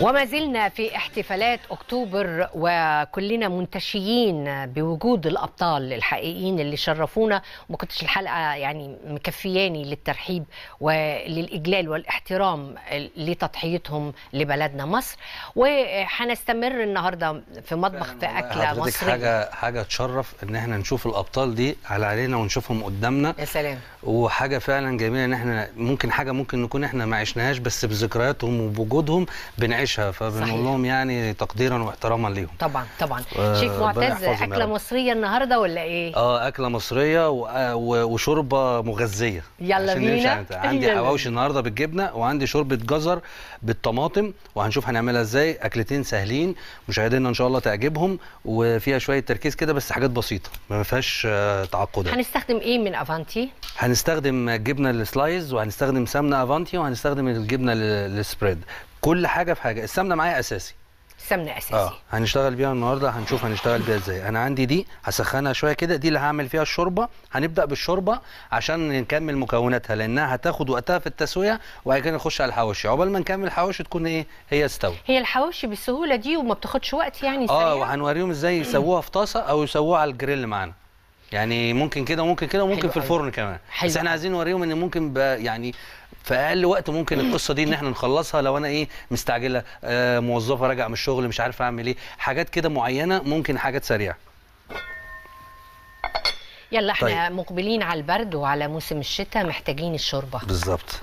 وما زلنا في احتفالات اكتوبر وكلنا منتشيين بوجود الابطال الحقيقيين اللي شرفونا وما كنتش الحلقه يعني مكفياني للترحيب وللاجلال والاحترام لتضحيتهم لبلدنا مصر وهنستمر النهارده في مطبخ في اكله حضرتك مصريه حاجه حاجه تشرف ان احنا نشوف الابطال دي على علينا ونشوفهم قدامنا يا سلام وحاجه فعلا جميله ان احنا ممكن حاجه ممكن نكون احنا ما عشناهاش بس بذكرياتهم وبوجودهم بنعيشها صحيح. فبنقول لهم يعني تقديرا واحتراما ليهم طبعا طبعا آه، شيف ربنا معتز يحفظهم يا اكله رب. مصريه النهارده ولا ايه اه اكله مصريه و- و- وشوربه مغذيه يلا عشان نمشي بينا. على- عندي يلا. حواوشي النهارده بالجبنه وعندي شوربه جزر بالطماطم وهنشوف هنعملها ازاي اكلتين سهلين مشاهدينا ان شاء الله تعجبهم وفيها شويه تركيز كده بس حاجات بسيطه ما فيهاش آه، تعقدات هنستخدم ايه من افانتي هنستخدم جبنه السلايز وهنستخدم سمنه افانتي وهنستخدم الجبنه ال- السبريد كل حاجه في حاجه السمنه معايا اساسي سمنه اساسي اه هنشتغل بيها النهارده هنشوف هنشتغل بيها ازاي انا عندي دي هسخنها شويه كده دي اللي هعمل فيها الشوربه هنبدا بالشوربه عشان نكمل مكوناتها لانها هتاخد وقتها في التسويه وبعد كده نخش على الحواوشي عقبال ما نكمل الحواوشي تكون ايه هي استوت هي الحواوشي بالسهوله دي وما بتاخدش وقت يعني اه سريع؟ وهنوريهم ازاي يسووها في طاسه او يسووها على الجريل معانا يعني ممكن كده وممكن كده وممكن حلو في أوي. الفرن كمان حلو بس احنا أوي. عايزين نوريهم ان ممكن بقى يعني في اقل وقت ممكن القصه دي ان احنا نخلصها لو انا ايه مستعجله آه موظفه راجعه من الشغل مش عارف اعمل ايه حاجات كده معينه ممكن حاجات سريعه يلا احنا طيب. مقبلين على البرد وعلى موسم الشتاء محتاجين الشوربه بالظبط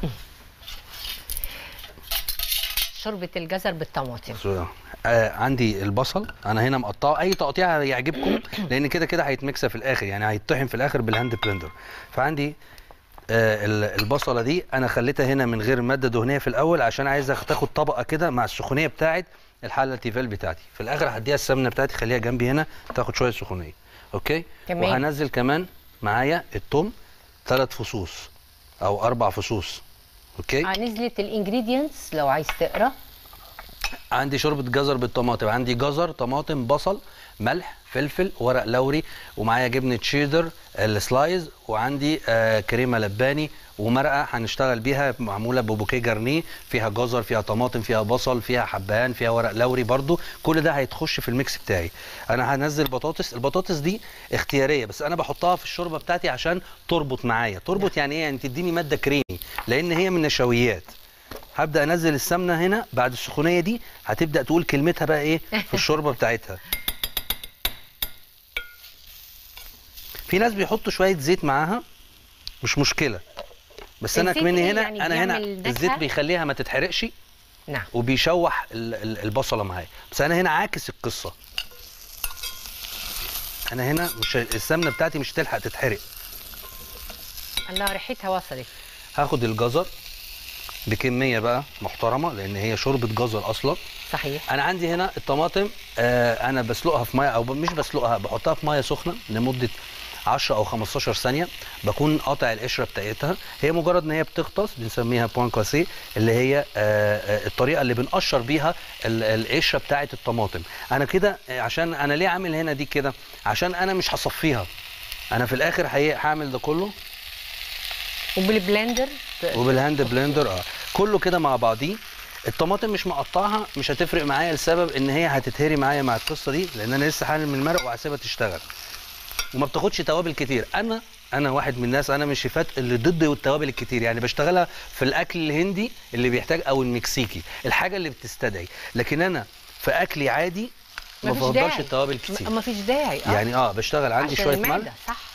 شوربه الجزر بالطماطم آه عندي البصل انا هنا مقطعه اي تقطيع يعجبكم لان كده كده هيتمكسى في الاخر يعني هيتطحن في الاخر بالهاند بلندر فعندي آه ال- البصله دي انا خليتها هنا من غير ماده دهنيه في الاول عشان عايزها تاخد طبقه كده مع السخونيه بتاعت الحله التيفال بتاعتي في الاخر هديها السمنه بتاعتي خليها جنبي هنا تاخد شويه سخونيه اوكي تمام. وهنزل كمان معايا التوم ثلاث فصوص او اربع فصوص اوكي آه نزلت الانجريدينتس لو عايز تقرا عندي شوربه جزر بالطماطم عندي جزر طماطم بصل ملح فلفل ورق لوري ومعايا جبنه شيدر السلايز وعندي آه كريمه لباني ومرقه هنشتغل بيها معموله ببوكيه جرنيه فيها جزر فيها طماطم فيها بصل فيها حبهان فيها ورق لوري برضو كل ده هيتخش في الميكس بتاعي انا هنزل بطاطس البطاطس دي اختياريه بس انا بحطها في الشوربه بتاعتي عشان تربط معايا تربط يعني ايه يعني تديني ماده كريمي لان هي من النشويات هبدا انزل السمنه هنا بعد السخونيه دي هتبدا تقول كلمتها بقى ايه في الشوربه بتاعتها في ناس بيحطوا شويه زيت معاها مش مشكله بس انا الزيت كمني إيه هنا يعني انا هنا بيعمل نكهة؟ الزيت بيخليها ما تتحرقش نعم وبيشوح ال- ال- البصله معايا بس انا هنا عاكس القصه انا هنا مش السمنه بتاعتي مش هتلحق تتحرق الله ريحتها وصلت هاخد الجزر بكميه بقى محترمه لان هي شوربه جزر اصلا صحيح انا عندي هنا الطماطم آه انا بسلقها في ميه او ب- مش بسلقها بحطها في ميه سخنه لمده 10 او 15 ثانيه بكون قاطع القشره بتاعتها هي مجرد ان هي بتغطس بنسميها بوان كواسيه اللي هي آه آه الطريقه اللي بنقشر بيها ال- القشره بتاعه الطماطم انا كده آه، عشان انا ليه عامل هنا دي كده عشان انا مش هصفيها انا في الاخر هي- هعمل ده كله وبالبلندر وبالهاند بلندر اه كله كده مع بعضيه الطماطم مش مقطعها مش هتفرق معايا لسبب ان هي هتتهري معايا مع القصه دي لان انا لسه حامل من المرق وهسيبها تشتغل وما بتاخدش توابل كتير انا انا واحد من الناس انا من الشيفات اللي ضد التوابل الكتير يعني بشتغلها في الاكل الهندي اللي بيحتاج او المكسيكي الحاجه اللي بتستدعي لكن انا في اكلي عادي ما مفيش بفضلش داعي. التوابل كتير ما فيش داعي اه يعني اه بشتغل عندي عشان شويه المعدة، ملح صح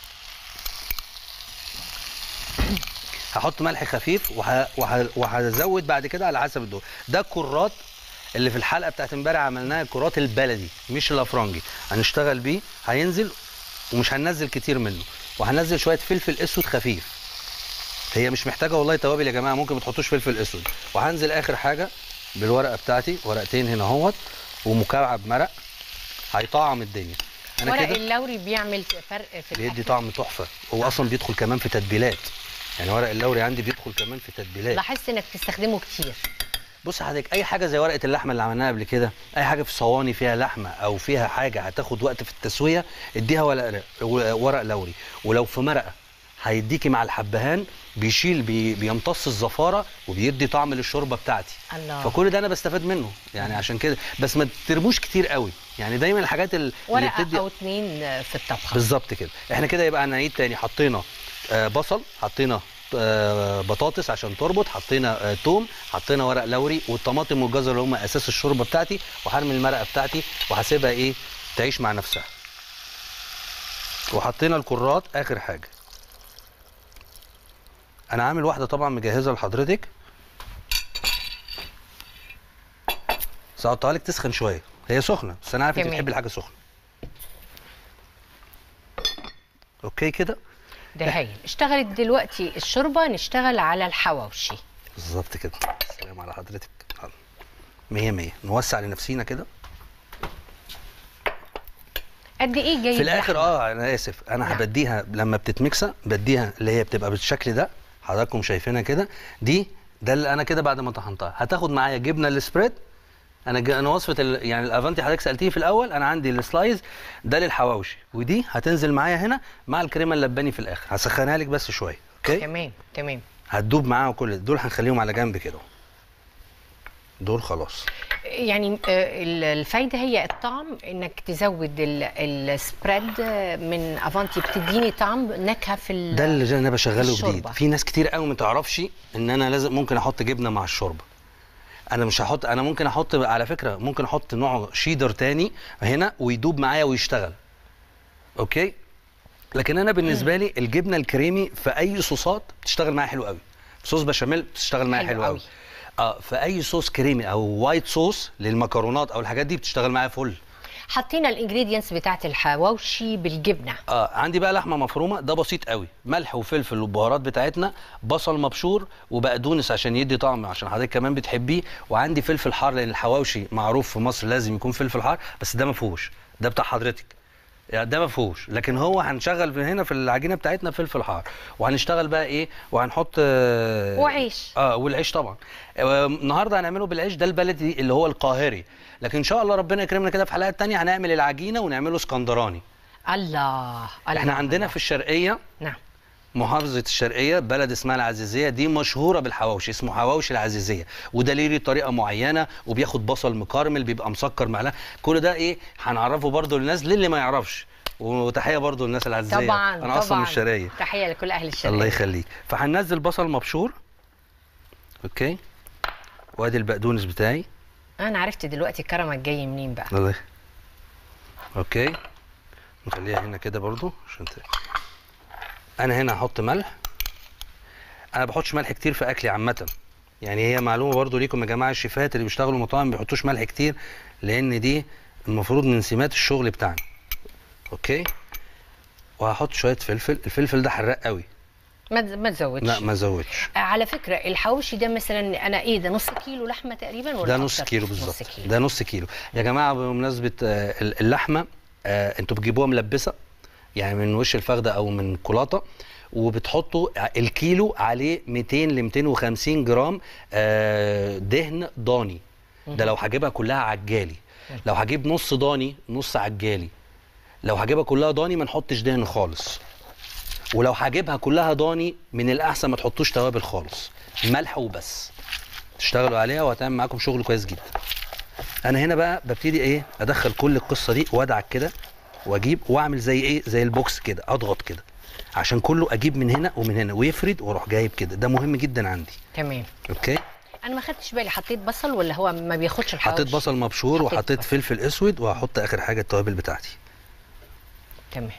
هحط ملح خفيف وه... وه... وهزود بعد كده على حسب الدور ده الكرات اللي في الحلقه بتاعت امبارح عملناها الكرات البلدي مش الافرنجي هنشتغل بيه هينزل ومش هننزل كتير منه وهنزل شويه فلفل اسود خفيف هي مش محتاجه والله توابل يا جماعه ممكن ما تحطوش فلفل اسود وهنزل اخر حاجه بالورقه بتاعتي ورقتين هنا اهوت ومكعب مرق هيطعم الدنيا انا ورق كده اللوري بيعمل فرق في بيدي الأكل. طعم تحفه هو اصلا بيدخل كمان في تتبيلات يعني ورق اللوري عندي بيدخل كمان في تتبيلات لاحظت انك تستخدمه كتير بص حضرتك اي حاجه زي ورقه اللحمه اللي عملناها قبل كده اي حاجه في صواني فيها لحمه او فيها حاجه هتاخد وقت في التسويه اديها ورق ورق لوري ولو في مرقه هيديكي مع الحبهان بيشيل بي بيمتص الزفاره وبيدي طعم للشوربه بتاعتي الله. فكل ده انا بستفاد منه يعني عشان كده بس ما ترموش كتير قوي يعني دايما الحاجات ال- اللي ورقه بتدي او اتنين في الطبخه بالظبط كده احنا كده يبقى هنعيد تاني حطينا آه، بصل حطينا آه، بطاطس عشان تربط حطينا آه، توم حطينا ورق لوري والطماطم والجزر اللي هم اساس الشوربه بتاعتي وهرمي المرقه بتاعتي وهسيبها ايه تعيش مع نفسها وحطينا الكرات اخر حاجه انا عامل واحده طبعا مجهزه لحضرتك بس هحطها لك تسخن شويه هي سخنه بس انا عارف انت تمام. بتحبي الحاجه سخنه اوكي كده ده هايل اشتغلت دلوقتي الشوربه نشتغل على الحواوشي بالظبط كده السلام على حضرتك يلا. مية مية نوسع لنفسينا كده قد ايه جاي في الاخر اه انا اسف انا نعم. هبديها لما بتتمكسه بديها اللي هي بتبقى بالشكل ده حضراتكم شايفينها كده دي ده اللي انا كده بعد ما طحنتها هتاخد معايا جبنه السبريد انا ج- انا وصفه ال... يعني الافانتي حضرتك سالتيه في الاول انا عندي السلايز ده للحواوشي ودي هتنزل معايا هنا مع الكريمه اللباني في الاخر هسخنها لك بس شويه اوكي تمام تمام هتدوب معاها كل دول هنخليهم على جنب كده دول خلاص يعني آه، ال- الفايده هي الطعم انك تزود ال- السبريد آه، من افانتي بتديني طعم نكهه في ال- ده اللي جاي انا بشغله الشوربة. جديد في ناس كتير قوي ما تعرفش ان انا لازم ممكن احط جبنه مع الشوربه انا مش هحط انا ممكن احط على فكره ممكن احط نوع شيدر تاني هنا ويدوب معايا ويشتغل اوكي لكن انا بالنسبه لي الجبنه الكريمي في اي صوصات بتشتغل معايا حلو قوي صوص بشاميل بتشتغل معايا حلو حلو قوي قوي. اه في اي صوص كريمي او وايت صوص للمكرونات او الحاجات دي بتشتغل معايا فل حطينا الانجريدينتس بتاعت الحواوشي بالجبنه اه عندي بقى لحمه مفرومه ده بسيط قوي ملح وفلفل والبهارات بتاعتنا بصل مبشور وبقدونس عشان يدي طعم عشان حضرتك كمان بتحبيه وعندي فلفل حار لان الحواوشي معروف في مصر لازم يكون فلفل حار بس ده ما فيهوش ده بتاع حضرتك يعني ده ما فيهوش لكن هو هنشغل في هنا في العجينه بتاعتنا فلفل حار وهنشتغل بقى ايه وهنحط آه، وعيش. اه والعيش طبعا آه، النهارده هنعمله بالعيش ده البلدي اللي هو القاهري لكن ان شاء الله ربنا يكرمنا كده في حلقات تانية هنعمل العجينه ونعمله اسكندراني الله الله احنا عندنا الله. في الشرقيه نعم محافظة الشرقية بلد اسمها العزيزية دي مشهورة بالحواوشي اسمه حواوشي العزيزية وده ليه ليه طريقة معينة وبياخد بصل مكرمل بيبقى مسكر معلقة كل ده ايه هنعرفه برضو للناس للي ما يعرفش وتحية برضو للناس العزيزية طبعا انا طبعا اصلا من الشرقية تحيه لكل اهل الشرقيه الله يخليك فهننزل بصل مبشور اوكي وادي البقدونس بتاعي انا عرفت دلوقتي كرمك جاي منين بقى الله يخ- اوكي نخليها هنا كده برضو عشان ت... انا هنا هحط ملح انا ما بحطش ملح كتير في اكلي عامه يعني هي معلومه برضو ليكم يا جماعه الشيفات اللي بيشتغلوا مطاعم ما بيحطوش ملح كتير لان دي المفروض من سمات الشغل بتاعنا اوكي وهحط شويه فلفل الفلفل ده حراق قوي ما تز- ما تزودش لا ما ازودش آه، على فكره الحواوشي ده مثلا انا ايه ده نص كيلو لحمه تقريبا ولا ده نص أكتر؟ كيلو نص بالظبط كيلو ده نص كيلو يا جماعه بمناسبه آه، اللحمه آه، انتوا بتجيبوها ملبسه يعني من وش الفخده او من كولاطه وبتحطوا الكيلو عليه 200 ل 250 جرام آه، دهن ضاني ده لو هجيبها كلها عجالي لو هجيب نص ضاني نص عجالي لو هجيبها كلها ضاني ما نحطش دهن خالص ولو هجيبها كلها ضاني من الاحسن ما تحطوش توابل خالص ملح وبس تشتغلوا عليها وهتعمل معاكم شغل كويس جدا انا هنا بقى ببتدي ايه ادخل كل القصه دي وادعك كده واجيب واعمل زي ايه زي البوكس كده اضغط كده عشان كله اجيب من هنا ومن هنا ويفرد واروح جايب كده ده مهم جدا عندي تمام اوكي انا ما خدتش بالي حطيت بصل ولا هو ما بياخدش الحواوشي حطيت بصل مبشور حطيت وحطيت بصل. فلفل اسود وهحط اخر حاجه التوابل بتاعتي تمام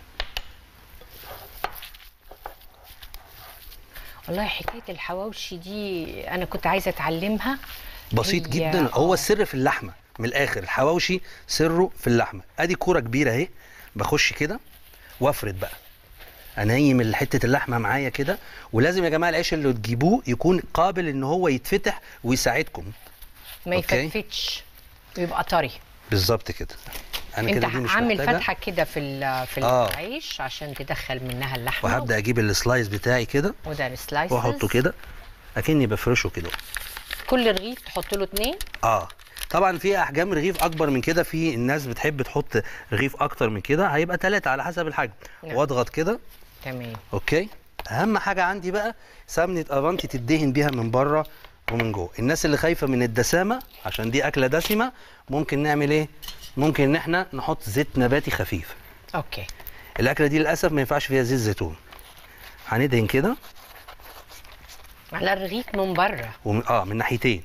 والله حكايه الحواوشي دي انا كنت عايزه اتعلمها بسيط هي- جدا هو آه. السر في اللحمه من الاخر الحواوشي سره في اللحمه ادي كوره كبيره اهي بخش كده وافرد بقى انيم حته اللحمه معايا كده ولازم يا جماعه العيش اللي تجيبوه يكون قابل ان هو يتفتح ويساعدكم ما أوكي. يفتفتش ويبقى طري بالظبط كده انا انت كده دي مش عامل محتاجة. فتحه كده في ال- في آه. العيش عشان تدخل منها اللحمه وهبدا اجيب السلايس بتاعي كده وده السلايسز واحطه كده اكني بفرشه كده كل رغيف تحط له اتنين اه طبعا في احجام رغيف اكبر من كده في الناس بتحب تحط رغيف اكتر من كده هيبقى ثلاثة على حسب الحجم نعم. واضغط كده تمام اوكي اهم حاجه عندي بقى سمنه افانتي تدهن بيها من بره ومن جوه الناس اللي خايفه من الدسامه عشان دي اكله دسمه ممكن نعمل ايه ممكن ان احنا نحط زيت نباتي خفيف اوكي الاكله دي للاسف ما ينفعش فيها زيت زيتون هندهن كده على الرغيف من بره ومن اه من ناحيتين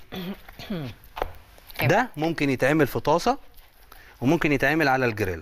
ده ممكن يتعمل في طاسه وممكن يتعمل على الجريل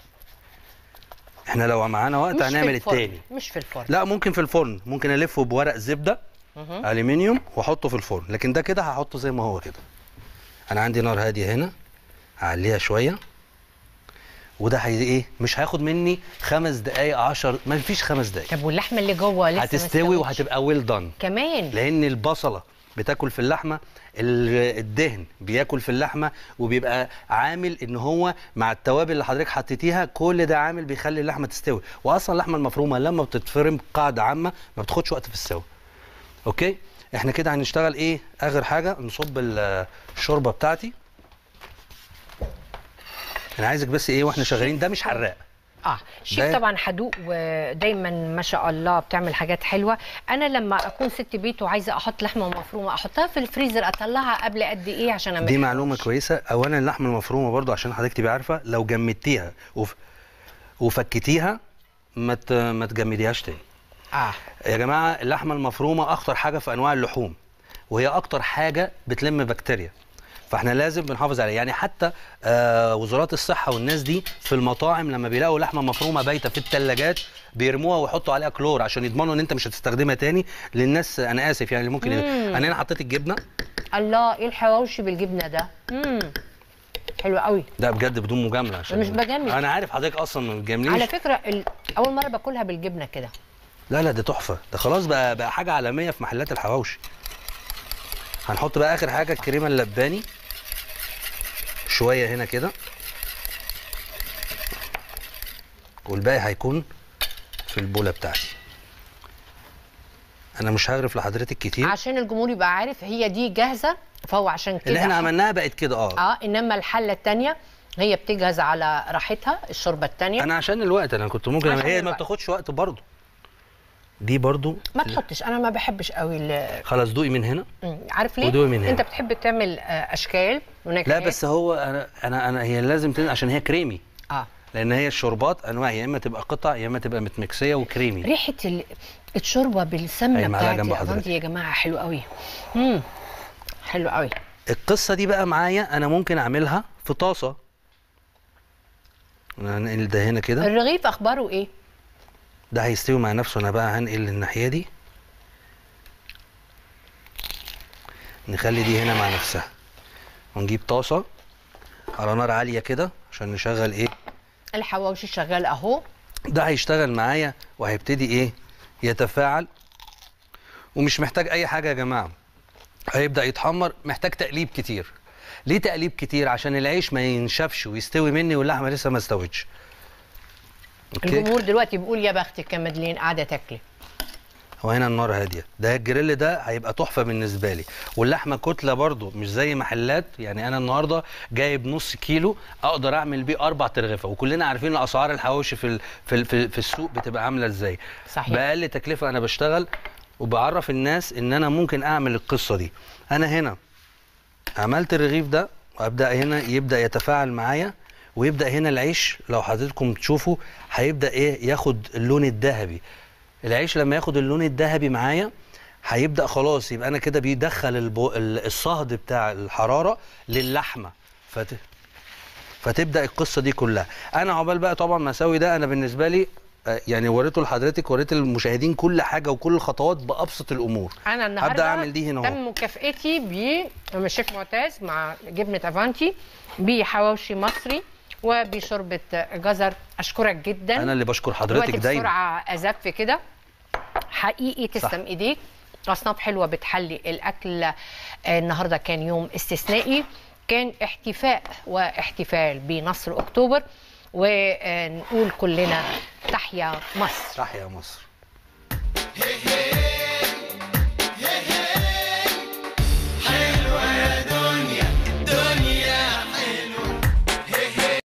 احنا لو معانا وقت مش في هنعمل الفرن. التاني مش في الفرن لا ممكن في الفرن ممكن الفه بورق زبده مهم. الومنيوم واحطه في الفرن لكن ده كده هحطه زي ما هو كده انا عندي نار هاديه هنا هعليها شويه وده هي ايه مش هياخد مني خمس دقايق عشر ما فيش خمس دقايق طب واللحمه اللي جوه لسه ما هتستوي استوتش. وهتبقى ويل دان كمان لان البصله بتاكل في اللحمه ال- الدهن بياكل في اللحمه وبيبقى عامل ان هو مع التوابل اللي حضرتك حطيتيها كل ده عامل بيخلي اللحمه تستوي واصلا اللحمه المفرومه لما بتتفرم قاعده عامه ما بتاخدش وقت في السوا اوكي احنا كده هنشتغل ايه اخر حاجه نصب ال- الشوربه بتاعتي انا عايزك بس ايه واحنا شغالين ده مش حراق اه شيف ده- طبعا حدوق ودايما ما شاء الله بتعمل حاجات حلوه انا لما اكون ست بيت وعايزه احط لحمه مفرومه احطها في الفريزر اطلعها قبل قد ايه عشان اعمل دي معلومه كويسه اولا اللحمه المفرومه برضو عشان حضرتك تبقى عارفه لو جمدتيها وف... وفكتيها ما ت... ما تجمديهاش تاني اه يا جماعه اللحمه المفرومه اخطر حاجه في انواع اللحوم وهي اكتر حاجه بتلم بكتيريا فاحنا لازم بنحافظ عليها يعني حتى آه وزارات الصحه والناس دي في المطاعم لما بيلاقوا لحمه مفرومه بايته في الثلاجات بيرموها ويحطوا عليها كلور عشان يضمنوا ان انت مش هتستخدمها تاني للناس انا اسف يعني اللي ممكن مم. انا هنا حطيت الجبنه الله ايه الحواوشي بالجبنه ده امم حلو قوي ده بجد بدون مجامله عشان مش بجامل. انا عارف حضرتك اصلا ما بتجامليش على فكره ال... اول مره باكلها بالجبنه كده لا لا ده تحفه ده خلاص بقى بقى حاجه عالميه في محلات الحواوشي هنحط بقى اخر حاجه الكريمه اللباني شويه هنا كده والباقي هيكون في البوله بتاعتي انا مش هغرف لحضرتك كتير عشان الجمهور يبقى عارف هي دي جاهزه فهو عشان كده اللي احنا أحط- عملناها بقت كده اه اه انما الحله الثانيه هي بتجهز على راحتها الشوربه الثانيه انا عشان الوقت انا كنت ممكن عشان هي ما الوقت. بتاخدش وقت برضه دي برضه ما تحطش انا ما بحبش قوي ال- خلاص دوقي من هنا مم. عارف ليه ودوقي من هنا. انت بتحب تعمل آه، اشكال ونكهات لا بس هو انا انا انا هي لازم تن... عشان هي كريمي اه لان هي الشوربات انواع يا اما تبقى قطع يا اما تبقى متمكسيه وكريمي ريحه ال- الشوربه بالسمنه أي معلقة بتاعتي جنب يا حضرتك. أفندي يا جماعه حلو قوي امم حلو قوي القصه دي بقى معايا انا ممكن اعملها في طاسه أنا هنقل ده هنا كده الرغيف اخباره ايه ده هيستوي مع نفسه انا بقى هنقل الناحيه دي نخلي دي هنا مع نفسها ونجيب طاسه على نار عاليه كده عشان نشغل ايه الحواوشي شغال اهو ده هيشتغل معايا وهيبتدي ايه يتفاعل ومش محتاج اي حاجه يا جماعه هيبدا يتحمر محتاج تقليب كتير ليه تقليب كتير عشان العيش ما ينشفش ويستوي مني واللحمه لسه ما استوتش اوكي الجمهور دلوقتي بيقول يا بختك يا مدلين قاعده تاكلي هو هنا النار هاديه ده الجريل ده هيبقى تحفه بالنسبه لي واللحمه كتله برضو مش زي محلات يعني انا النهارده جايب نص كيلو اقدر اعمل بيه اربع ترغيفه وكلنا عارفين اسعار الحواوشي في ال- في ال- في, في السوق بتبقى عامله ازاي صحيح. باقل تكلفه انا بشتغل وبعرف الناس ان انا ممكن اعمل القصه دي انا هنا عملت الرغيف ده وابدا هنا يبدا يتفاعل معايا ويبدا هنا العيش لو حضرتكم تشوفوا هيبدا ايه ياخد اللون الذهبي العيش لما ياخد اللون الذهبي معايا هيبدا خلاص يبقى انا كده بيدخل البو... ال- الصهد بتاع الحراره للحمه فت... فتبدا القصه دي كلها انا عقبال بقى طبعا ما اسوي ده انا بالنسبه لي آه، يعني وريته لحضرتك وريت المشاهدين كل حاجه وكل الخطوات بابسط الامور انا النهارده هبدا اعمل دي هنا اهو تم مكافئتي ب الشيف معتز مع جبنه افانتي بحواوشي مصري وبشوربه جزر اشكرك جدا انا اللي بشكر حضرتك دلوقتي دايما بسرعه ازف كده حقيقي صح. تسلم ايديك اصناف حلوه بتحلي الاكل آه، النهارده كان يوم استثنائي كان احتفاء واحتفال بنصر اكتوبر ونقول كلنا تحيا مصر تحيا مصر Hey,